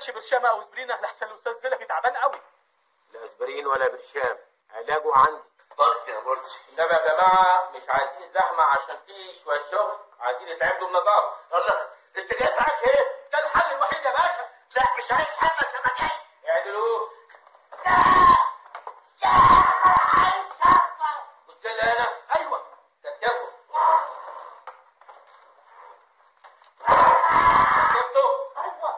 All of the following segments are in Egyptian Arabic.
عندكش برشامه او اسبرينه لحسن الاستاذ زلفي تعبان قوي لا اسبرين ولا برشام علاجه عندي طرد يا مرسي انما يا جماعه مش عايزين زحمه عشان في شويه شغل عايزين يتعملوا بنظافه الله انت جاي معاك ايه؟ ده الحل الوحيد يا باشا لا مش عايز حاجه كما جاي اعدلوه بص لي هنا ايوه كتفه كتفته ايوه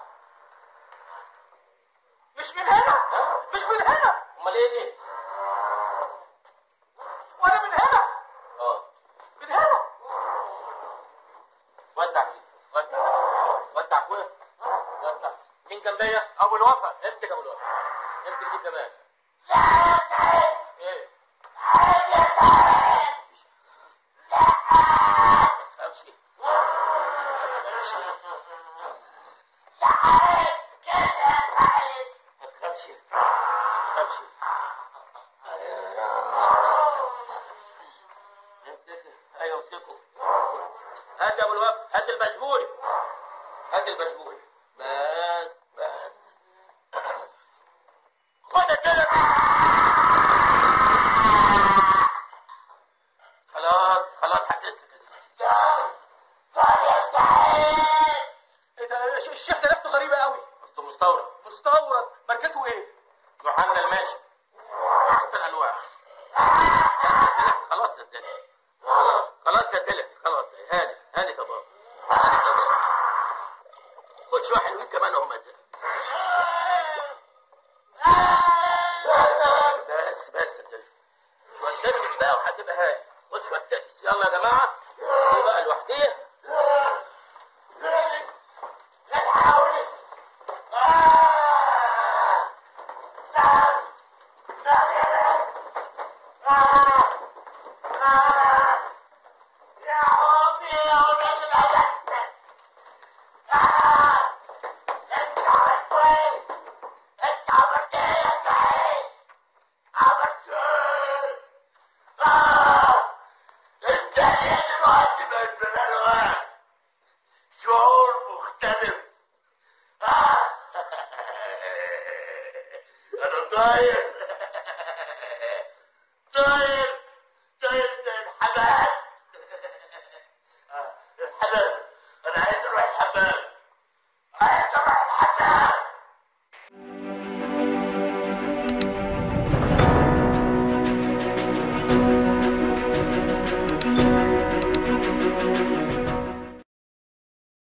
مش من هنا ها مش من هنا امال ايه دي ولا من هنا اه من هنا وسع فيه وسع وسع اخويا وسع مين جنبيا ابو الوفا امسك ابو الوقت امسك دي كمان ايه ما تخافش ما تخافش ما تخافش امسكه ايوه امسكه هات يا ابو الوفا هات البشبوري هات البشبوري بس بس خد الكلب خلاص خلاص هتسلك ايه ده الش- الشيخ ده لفته غريبه قوي اصله مستورد مستورد ماركته ايه يوحنا الماشي احسن انواع خلاص يا زلمه خلاص خلاص يا زلمه خلاص هاني هاني طبعا هاني طبعا خد شويه حلوين كمان اهم يا زلمه بس بس يا زلمه شويه ترمس بقى وهتبقى هاني خد شويه ترمس يلا يا جماعه دي بقى لوحديها انت ايه دلوقتي بقت بلال شعور مختلف انا ضايع